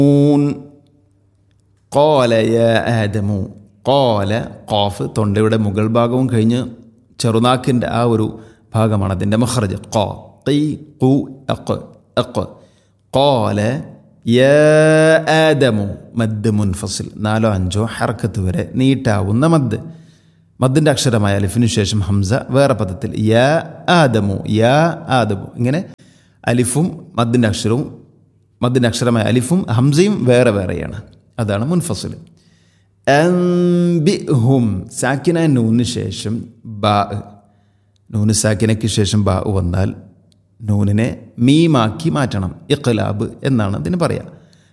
കോല യ ആദമു കോല കോഫ് തൊണ്ടയുടെ മുകൾ ഭാഗവും കഴിഞ്ഞ് ചെറുനാക്കിൻ്റെ ആ ഒരു ഭാഗമാണ് അതിൻ്റെ മഹ്റജ് കോ കൈ കു അക്ക് അക്ക് കോല യ ആദമു മദ് മുൻഫസിൽ നാലോ അഞ്ചോ ഹർക്കത്ത് വരെ നീട്ടാവുന്ന മദ് മദ്ദിൻ്റെ അക്ഷരമായ അലിഫിനു ശേഷം ഹംസ വേറെ പദത്തിൽ യാ ആദമു യാ ആദമു ഇങ്ങനെ അലിഫും മദ്ദിൻ്റെ അക്ഷരവും മദ്ദിൻ്റെ അക്ഷരമായ അലിഫും ഹംസയും വേറെ വേറെയാണ് അതാണ് മുൻഫസിൽ ഹും സാക്കിന നൂന് ശേഷം ബാ നൂന് സാക്കിനയ്ക്ക് ശേഷം ബാ വന്നാൽ നൂനിനെ മീമാക്കി മാറ്റണം ഇഖ്ലാബ് എന്നാണ് അതിന് പറയുക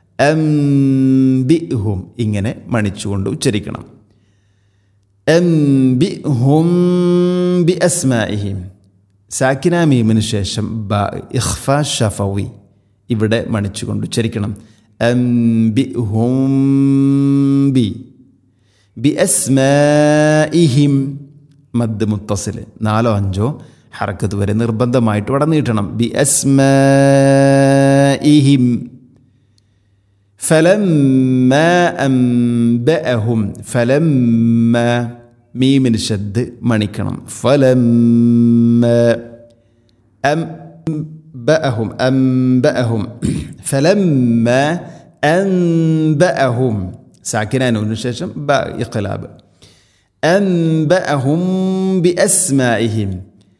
ഹും ഇങ്ങനെ മണിച്ചുകൊണ്ട് ഉച്ചരിക്കണം ഹും ബി അസ്മാഇഹിം സാക്കിന മീമിന് ശേഷം ബ ഇഖ്ഫ ഷഫവി ഇവിടെ മണിച്ചുകൊണ്ട് ഉച്ചരിക്കണം ഹും ബി ബി അസ്മാഇഹിം മദ് മുത്തസിൽ നാലോ അഞ്ചോ ഹറക്കത്ത് വരെ നിർബന്ധമായിട്ട് ഇവിടെ നീട്ടണം ബി അസ്മാഇഹിം فلما أنبأهم فلما മീമിൻ ഷദ് മണിക്കണം ഫലമ്മ أنبأهم أنبأهم فلما أنبأهم ساكنان ونشاشم باء إقلاب أنبأهم بأسمائهم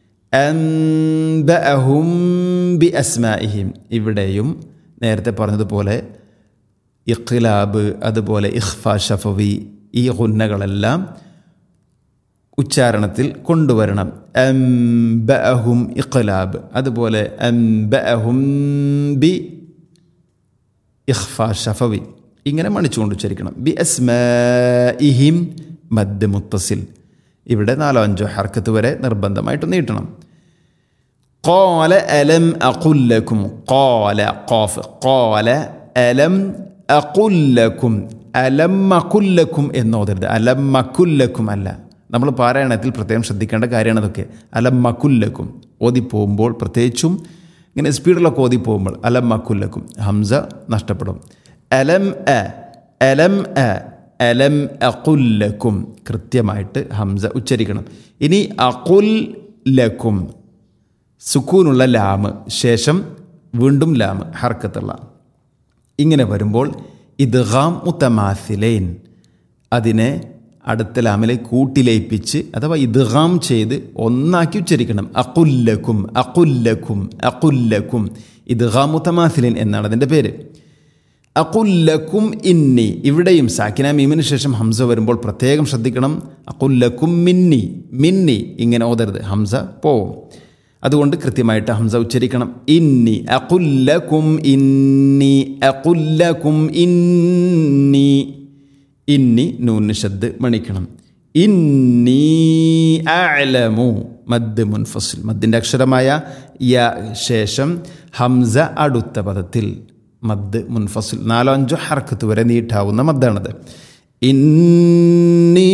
أنبأهم بأسمائهم ഇവിടെയും നേരത്തെ പറഞ്ഞതുപോലെ ഇഖ്ലാബ് അതുപോലെ ഇഖ്ഫ ഷഫവി ഈ ഗുന്നകളെല്ലാം ഉച്ചാരണത്തിൽ കൊണ്ടുവരണം അംബഅഹും ഇഖ്ലാബ് അതുപോലെ അംബഅഹും ബി ഇഖ്ഫ ഷഫവി ഇങ്ങനെ മണിച്ചുകൊണ്ട് ഉച്ചരിക്കണം ബി അസ്മിഹിം മദ് മുത്തസിൽ ഇവിടെ നാലോ അഞ്ചോ ഹർക്കത്ത് വരെ നിർബന്ധമായിട്ട് നീട്ടണം قال ألم أقل لكم قال قاف قال ألم അക്കുല്ലക്കും അലമ്മക്കുല്ലക്കും എന്നോതരുത് അലമ്മക്കുല്ലക്കും അല്ല നമ്മൾ പാരായണത്തിൽ പ്രത്യേകം ശ്രദ്ധിക്കേണ്ട കാര്യമാണ് അതൊക്കെ അലമ്മക്കുല്ലക്കും ഓതി പോകുമ്പോൾ പ്രത്യേകിച്ചും ഇങ്ങനെ സ്പീഡിലൊക്കെ ഓതി പോകുമ്പോൾ അലമ്മക്കുല്ലക്കും ഹംസ നഷ്ടപ്പെടും അലം അ അലം അ അലം അക്കുല്ലക്കും കൃത്യമായിട്ട് ഹംസ ഉച്ചരിക്കണം ഇനി അക്കുൽ ലക്കും സുക്കൂനുള്ള ലാമ് ശേഷം വീണ്ടും ലാമ് ഹർക്കത്തുള്ള ഇങ്ങനെ വരുമ്പോൾ ഇദ്ഗാം മുത്തമാസിലൈൻ അതിനെ അടുത്ത ലാമിലെ കൂട്ടിലയിപ്പിച്ച് അഥവാ ഇദ്ഗാം ചെയ്ത് ഒന്നാക്കി ഉച്ചരിക്കണം അക്കുല്ലക്കും അക്കുല്ലക്കും അക്കുല്ലക്കും ഇദ്ഗാം മുത്തമാസിലൈൻ എന്നാണ് അതിൻ്റെ പേര് അക്കുല്ലക്കും ഇന്നി ഇവിടെയും സാക്കിന മീമിന് ശേഷം ഹംസ വരുമ്പോൾ പ്രത്യേകം ശ്രദ്ധിക്കണം അക്കുല്ലക്കും മിന്നി മിന്നി ഇങ്ങനെ ഓതരുത് ഹംസ പോവും അതുകൊണ്ട് കൃത്യമായിട്ട് ഹംസ ഉച്ചരിക്കണം ഇന്നി അകുല്ലക്കും ഇന്നി അകുല്ലക്കും ഇന്നി ഇന്നി നൂന് ശബ്ദ് മണിക്കണം ഇന്നി അലമു മദ് മുൻഫസിൽ മദ്ദിൻ്റെ അക്ഷരമായ യ ശേഷം ഹംസ അടുത്ത പദത്തിൽ മദ് മുൻഫസിൽ നാലോ അഞ്ചോ ഹർക്കത്ത് വരെ നീട്ടാവുന്ന മദ്ദാണത് ഇന്നി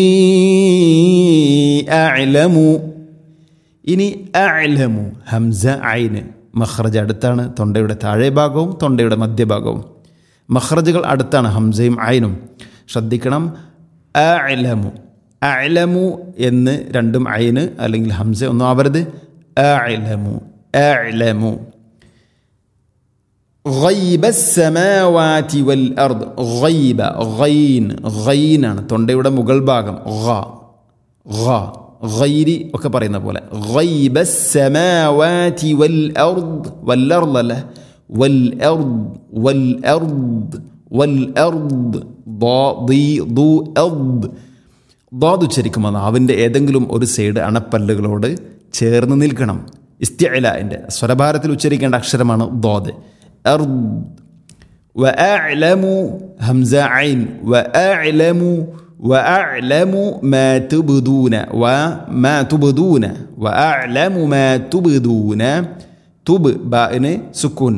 അലമു ഇനി അലമു ഹംസ ഐന് മഹ്റജ് അടുത്താണ് തൊണ്ടയുടെ താഴെ ഭാഗവും തൊണ്ടയുടെ മധ്യഭാഗവും മഹ്റജുകൾ അടുത്താണ് ഹംസയും ഐനും ശ്രദ്ധിക്കണം അലമു അലമു എന്ന് രണ്ടും ഐന് അല്ലെങ്കിൽ ഹംസ ഒന്നും ആവരുത് അലമു അലമു غيب السماوات والأرض غيب غين غين ആണ് തൊണ്ടയുടെ മുകൾ ഭാഗം غ غ غيري ഒക്കെ പറയുന്ന പോലെ غيب السماوات والأرض والأرض له والأرض والأرض والأرض ضي ضو أرض ضاد ഉച്ചരിക്കുമ്പോൾ നാവിൻ്റെ ഏതെങ്കിലും ഒരു സൈഡ് അണപ്പല്ലുകളോട് ചേർന്ന് നിൽക്കണം ഇസ്തിഅലാൻ്റെ സ്വരഭാരത്തിൽ ഉച്ചരിക്കേണ്ട അക്ഷരമാണ് ضاد أرض وأعلم همزة عين وأعلم وأعلم ما تبدون وما تبدون وأعلم ما تبدون تب بائن سكون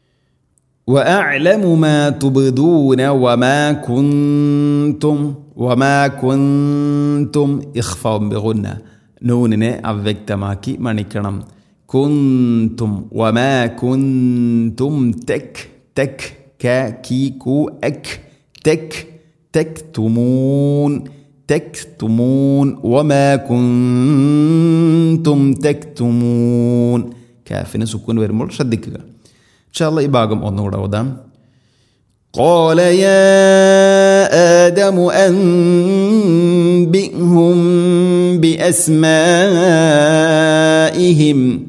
وأعلم ما تبدون وما كنتم وما كنتم إخفاء بغنة نونനെ അവ്യക്തമാക്കി മണിക്കണം കുന്തും വമാ കുന്തും തെക് തെക് ക കി കു എക് തെക് തെക്തുമൂൻ തെക്തുമൂൻ وما كنتم تكتمون കാഫിന് സുക്കൂൻ വരുമ്പോൾ ശ്രദ്ധിക്കുക ഇൻഷാല്ല ഈ ഭാഗം ഒന്നുകൂടെ ഓതാം قال يا آدم أنبئهم بأسمائهم